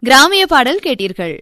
கிராமிய பாடல் கேட்டீர்கள்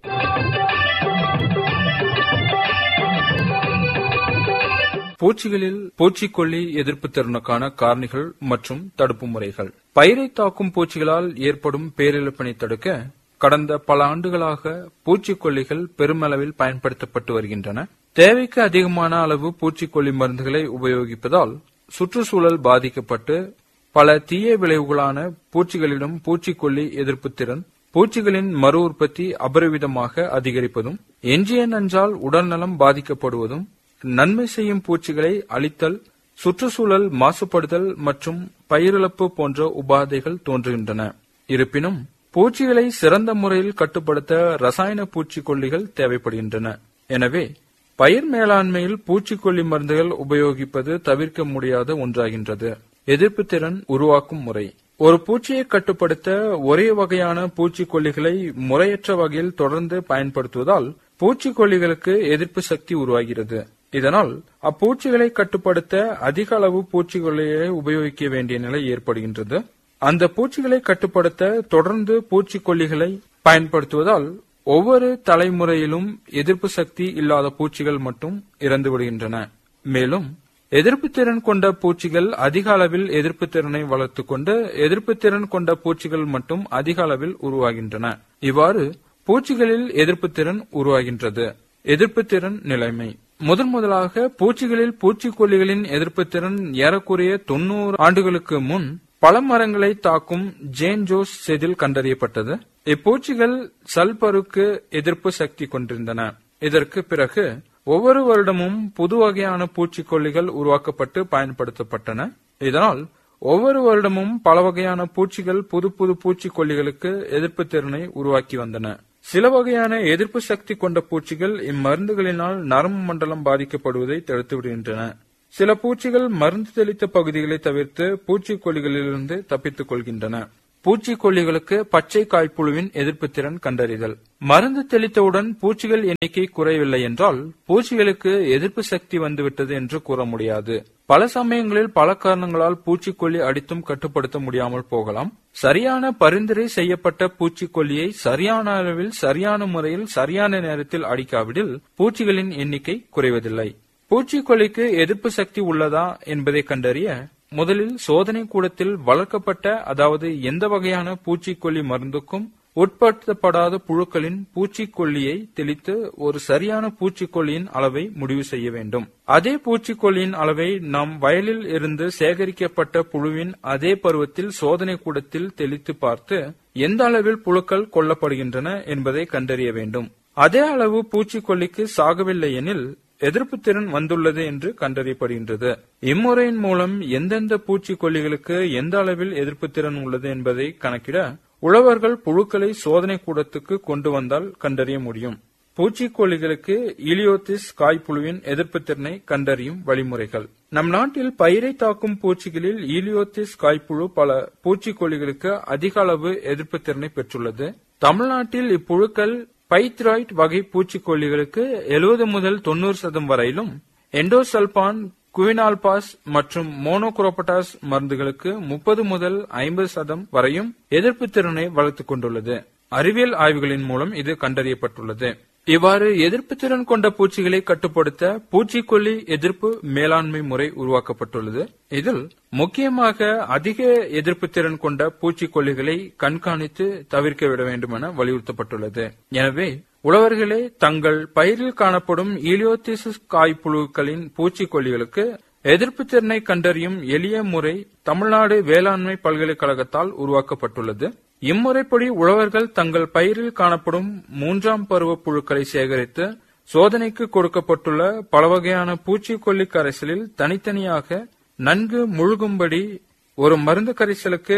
பூச்சிகளில் பூச்சிக்கொல்லி எதிர்ப்பு திறனுக்கான காரணிகள் மற்றும் தடுப்பு முறைகள் பயிரை தாக்கும் பூச்சிகளால் ஏற்படும் பேரிழப்பினை தடுக்க கடந்த பல ஆண்டுகளாக பூச்சிக்கொல்லிகள் பெருமளவில் பயன்படுத்தப்பட்டு வருகின்றன தேவைக்கு அதிகமான அளவு பூச்சிக்கொல்லி மருந்துகளை உபயோகிப்பதால் சுற்றுச்சூழல் பாதிக்கப்பட்டு பல தீய விளைவுகளான பூச்சிகளிடம் பூச்சிக்கொல்லி எதிர்ப்பு திறன் பூச்சிகளின் மறு உற்பத்தி அபரிவிதமாக அதிகரிப்பதும் எஞ்சிய நஞ்சால் உடல்நலம் பாதிக்கப்படுவதும் நன்மை செய்யும் பூச்சிகளை அழித்தல் சுற்றுச்சூழல் மாசுபடுதல் மற்றும் பயிரிழப்பு போன்ற உபாதைகள் தோன்றுகின்றன இருப்பினும் பூச்சிகளை சிறந்த முறையில் கட்டுப்படுத்த ரசாயன பூச்சிக்கொல்லிகள் தேவைப்படுகின்றன எனவே பயிர் மேலாண்மையில் பூச்சிக்கொல்லி மருந்துகள் உபயோகிப்பது தவிர்க்க முடியாத ஒன்றாகின்றது எதிர்ப்பு திறன் உருவாக்கும் முறை ஒரு பூச்சியை கட்டுப்படுத்த ஒரே வகையான பூச்சிக்கொல்லிகளை முறையற்ற வகையில் தொடர்ந்து பயன்படுத்துவதால் பூச்சிக்கொல்லிகளுக்கு எதிர்ப்பு சக்தி உருவாகிறது இதனால் அப்பூச்சிகளை கட்டுப்படுத்த அதிக அளவு பூச்சிக்கொல்லியை உபயோகிக்க வேண்டிய நிலை ஏற்படுகின்றது அந்த பூச்சிகளை கட்டுப்படுத்த தொடர்ந்து பூச்சிக்கொல்லிகளை பயன்படுத்துவதால் ஒவ்வொரு தலைமுறையிலும் எதிர்ப்பு சக்தி இல்லாத பூச்சிகள் மட்டும் இறந்து விடுகின்றன மேலும் எதிர்ப்பு திறன் கொண்ட பூச்சிகள் அதிக அளவில் எதிர்ப்பு திறனை வளர்த்துக் கொண்டு எதிர்ப்பு திறன் கொண்ட பூச்சிகள் மட்டும் அதிக அளவில் உருவாகின்றன இவ்வாறு பூச்சிகளில் எதிர்ப்பு திறன் உருவாகின்றது எதிர்ப்பு திறன் நிலைமை முதன் முதலாக பூச்சிகளில் பூச்சிக்கொல்லிகளின் எதிர்ப்பு திறன் ஏறக்குறைய தொண்ணூறு ஆண்டுகளுக்கு முன் பல மரங்களை தாக்கும் ஜேன் ஜோஸ் செதில் கண்டறியப்பட்டது இப்பூச்சிகள் சல்பருக்கு எதிர்ப்பு சக்தி கொண்டிருந்தன இதற்கு பிறகு ஒவ்வொரு வருடமும் புது வகையான பூச்சிக்கொல்லிகள் உருவாக்கப்பட்டு பயன்படுத்தப்பட்டன இதனால் ஒவ்வொரு வருடமும் பல வகையான பூச்சிகள் புது புது பூச்சிக்கொல்லிகளுக்கு எதிர்ப்பு திறனை உருவாக்கி வந்தன சில வகையான எதிர்ப்பு சக்தி கொண்ட பூச்சிகள் இம்மருந்துகளினால் நரம்பு மண்டலம் பாதிக்கப்படுவதை தடுத்து விடுகின்றன சில பூச்சிகள் மருந்து தெளித்த பகுதிகளை தவிர்த்து பூச்சிக்கொல்லிகளிலிருந்து தப்பித்துக் கொள்கின்றன பூச்சிக்கொல்லிகளுக்கு பச்சை காய்ப்புழுவின் எதிர்ப்பு திறன் கண்டறிதல் மருந்து தெளித்தவுடன் பூச்சிகள் எண்ணிக்கை குறையவில்லை என்றால் பூச்சிகளுக்கு எதிர்ப்பு சக்தி வந்துவிட்டது என்று கூற முடியாது பல சமயங்களில் பல காரணங்களால் பூச்சிக்கொல்லி அடித்தும் கட்டுப்படுத்த முடியாமல் போகலாம் சரியான பரிந்துரை செய்யப்பட்ட பூச்சிக்கொல்லியை சரியான அளவில் சரியான முறையில் சரியான நேரத்தில் அடிக்காவிடில் பூச்சிகளின் எண்ணிக்கை குறைவதில்லை பூச்சிக்கொல்லிக்கு எதிர்ப்பு சக்தி உள்ளதா என்பதை கண்டறிய முதலில் சோதனை கூடத்தில் வளர்க்கப்பட்ட அதாவது எந்த வகையான பூச்சிக்கொல்லி மருந்துக்கும் உட்படுத்தப்படாத புழுக்களின் பூச்சிக்கொல்லியை தெளித்து ஒரு சரியான பூச்சிக்கொல்லியின் அளவை முடிவு செய்ய வேண்டும் அதே பூச்சிக்கொல்லியின் அளவை நாம் வயலில் இருந்து சேகரிக்கப்பட்ட புழுவின் அதே பருவத்தில் சோதனை கூடத்தில் தெளித்து பார்த்து எந்த அளவில் புழுக்கள் கொல்லப்படுகின்றன என்பதை கண்டறிய வேண்டும் அதே அளவு பூச்சிக்கொல்லிக்கு சாகவில்லை எனில் எதிர்ப்பு திறன் வந்துள்ளது என்று கண்டறியப்படுகின்றது இம்முறையின் மூலம் எந்தெந்த பூச்சிக்கொல்லிகளுக்கு எந்த அளவில் எதிர்ப்பு திறன் உள்ளது என்பதை கணக்கிட உழவர்கள் புழுக்களை சோதனை கூடத்துக்கு கொண்டு வந்தால் கண்டறிய முடியும் பூச்சிக்கொல்லிகளுக்கு இலியோத்திஸ் காய்ப்புழுவின் எதிர்ப்பு திறனை கண்டறியும் வழிமுறைகள் நம் நாட்டில் பயிரை தாக்கும் பூச்சிகளில் ஈலியோத்திஸ் காய்ப்புழு பல பூச்சிக்கொல்லிகளுக்கு அதிக அளவு எதிர்ப்பு திறனை பெற்றுள்ளது தமிழ்நாட்டில் இப்புழுக்கள் பைத்ராய்ட் வகை பூச்சிக்கொல்லிகளுக்கு 70 முதல் தொண்ணூறு சதம் வரையிலும் எண்டோசல்பான் குவினால்பாஸ் மற்றும் மோனோகுரோபட்டாஸ் மருந்துகளுக்கு முப்பது முதல் ஐம்பது சதம் வரையும் எதிர்ப்பு திறனை வளர்த்துக் கொண்டுள்ளது அறிவியல் ஆய்வுகளின் மூலம் இது கண்டறியப்பட்டுள்ளது இவ்வாறு எதிர்ப்பு திறன் கொண்ட பூச்சிகளை கட்டுப்படுத்த பூச்சிக்கொல்லி எதிர்ப்பு மேலாண்மை முறை உருவாக்கப்பட்டுள்ளது இதில் முக்கியமாக அதிக எதிர்ப்பு திறன் கொண்ட பூச்சிக்கொல்லிகளை கண்காணித்து தவிர்க்க விட வேண்டும் என வலியுறுத்தப்பட்டுள்ளது எனவே உழவர்களே தங்கள் பயிரில் காணப்படும் ஈலியோத்திசிஸ் காய்ப்புழுக்களின் பூச்சிக்கொல்லிகளுக்கு எதிர்ப்பு திறனை கண்டறியும் எளிய முறை தமிழ்நாடு வேளாண்மை பல்கலைக்கழகத்தால் உருவாக்கப்பட்டுள்ளது இம்முறைப்படி உழவர்கள் தங்கள் பயிரில் காணப்படும் மூன்றாம் பருவ புழுக்களை சேகரித்து சோதனைக்கு கொடுக்கப்பட்டுள்ள பல வகையான பூச்சிக்கொல்லி கரைசலில் தனித்தனியாக நன்கு முழுகும்படி ஒரு மருந்து கரைசலுக்கு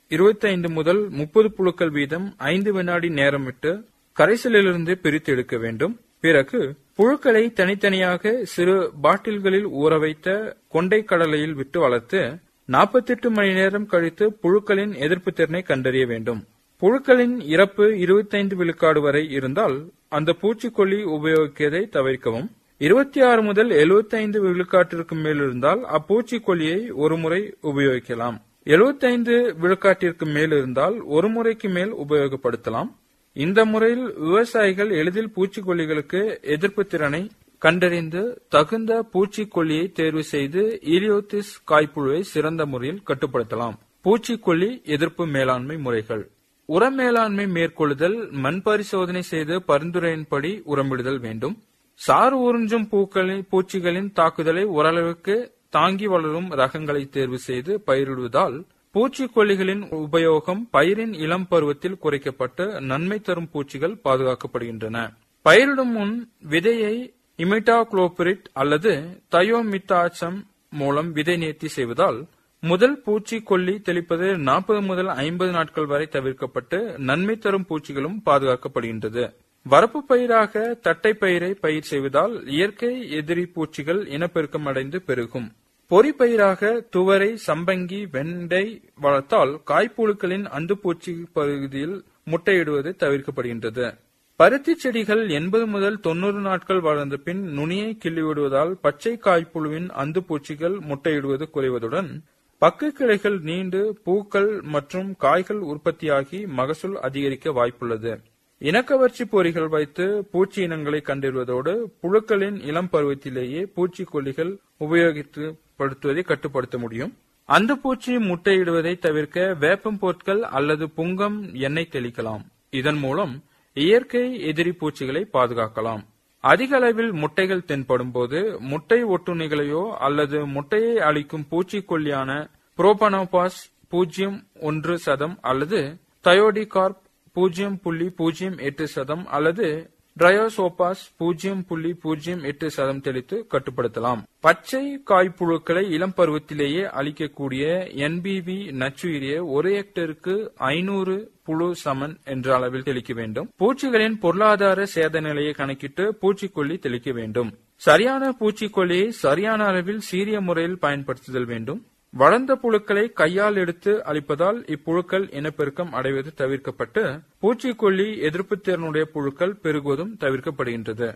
25 முதல் முப்பது புழுக்கள் வீதம் ஐந்து வினாடி நேரம் விட்டு கரைசலிலிருந்து பிரித்து எடுக்க வேண்டும் பிறகு புழுக்களை தனித்தனியாக சிறு பாட்டில்களில் ஊற வைத்த கொண்டை கடலையில் விட்டு வளர்த்து 48 மணி நேரம் கழித்து புழுக்களின் எதிர்ப்பு திறனை கண்டறிய வேண்டும் புழுக்களின் இறப்பு 25 விழுக்காடு வரை இருந்தால் அந்த பூச்சிக்கொல்லி உபயோகிக்கதை தவிர்க்கவும் 26 முதல் 75 விழுக்காட்டிற்கு மேல் இருந்தால் அப்பூச்சிக்கொல்லியை ஒரு முறை உபயோகிக்கலாம் 75 விழுக்காட்டிற்கு மேல் இருந்தால் ஒரு முறைக்கு மேல் உபயோகப்படுத்தலாம் இந்த முறையில் விவசாயிகள் எளிதில் பூச்சிக்கொல்லிகளுக்கு எதிர்ப்பு திறனை கண்டறிந்து தகுந்த பூச்சிக்கொல்லியை தேர்வு செய்து ஈலியோத்திஸ் காய்ப்புழுவை சிறந்த முறையில் கட்டுப்படுத்தலாம் பூச்சிக்கொல்லி எதிர்ப்பு மேலாண்மை முறைகள் உர மேலாண்மை மேற்கொள்ளுதல் மண் பரிசோதனை செய்து பரிந்துரையின்படி உரமிடுதல் வேண்டும் சாறு உறிஞ்சும் பூக்களின் பூச்சிகளின் தாக்குதலை ஓரளவுக்கு தாங்கி வளரும் ரகங்களை தேர்வு செய்து பயிரிடுவதால் பூச்சிக்கொல்லிகளின் உபயோகம் பயிரின் இளம் பருவத்தில் குறைக்கப்பட்டு நன்மை தரும் பூச்சிகள் பாதுகாக்கப்படுகின்றன பயிரிடும் முன் விதையை இமிட்டாக்ளோபிரிட் அல்லது தயோமித்தாச்சம் மூலம் விதை நேர்த்தி செய்வதால் முதல் பூச்சிக்கொல்லி தெளிப்பது நாற்பது முதல் ஐம்பது நாட்கள் வரை தவிர்க்கப்பட்டு நன்மை தரும் பூச்சிகளும் பாதுகாக்கப்படுகின்றது வரப்பு பயிராக தட்டை பயிரை பயிர் செய்வதால் இயற்கை எதிரி பூச்சிகள் இனப்பெருக்கம் அடைந்து பெருகும் பொறி பயிராக துவரை சம்பங்கி வெண்டை வளர்த்தால் காய்ப்புழுக்களின் அந்துப்பூச்சி பகுதியில் முட்டையிடுவது தவிர்க்கப்படுகின்றது பருத்தி செடிகள் எண்பது முதல் தொண்ணூறு நாட்கள் வளர்ந்த பின் நுனியை கிள்ளிவிடுவதால் பச்சை காய்ப்புழுவின் அந்துப்பூச்சிகள் முட்டையிடுவது குறைவதுடன் பக்கு கிளைகள் நீண்டு பூக்கள் மற்றும் காய்கள் உற்பத்தியாகி மகசூல் அதிகரிக்க வாய்ப்புள்ளது இனக்கவர்ச்சி பொறிகள் வைத்து பூச்சி இனங்களை கண்டறிவதோடு புழுக்களின் இளம் பருவத்திலேயே பூச்சிக்கொல்லிகள் உபயோகித்து படுத்துவதை கட்டுப்படுத்த முடியும் அந்த பூச்சி முட்டையிடுவதை தவிர்க்க வேப்பம் பொருட்கள் அல்லது புங்கம் எண்ணெய் தெளிக்கலாம் இதன் மூலம் இயற்கை எதிரி பூச்சிகளை பாதுகாக்கலாம் அதிக அளவில் முட்டைகள் தென்படும் போது முட்டை ஒட்டுண்ணிகளையோ அல்லது முட்டையை அளிக்கும் பூச்சிக்கொல்லியான புரோபனோபாஸ் பூஜ்ஜியம் ஒன்று சதம் அல்லது தயோடிகார்ப் பூஜ்ஜியம் புள்ளி பூஜ்ஜியம் எட்டு சதம் அல்லது ட்ரையோசோபாஸ் பூஜ்ஜியம் புள்ளி பூஜ்ஜியம் எட்டு சதம் தெளித்து கட்டுப்படுத்தலாம் பச்சை காய்ப்புழுக்களை இளம் பருவத்திலேயே அளிக்கக்கூடிய என்பிவி நச்சுயிரியை ஒரு ஹெக்டருக்கு ஐநூறு புழு சமன் என்ற அளவில் தெளிக்க வேண்டும் பூச்சிகளின் பொருளாதார சேத நிலையை கணக்கிட்டு பூச்சிக்கொல்லி தெளிக்க வேண்டும் சரியான பூச்சிக்கொல்லியை சரியான அளவில் சீரிய முறையில் பயன்படுத்துதல் வேண்டும் வளர்ந்த புழுக்களை கையால் எடுத்து அளிப்பதால் இப்புழுக்கள் இனப்பெருக்கம் அடைவது தவிர்க்கப்பட்டு பூச்சிக்கொல்லி எதிர்ப்பு திறனுடைய புழுக்கள் பெருகுவதும் தவிர்க்கப்படுகின்றது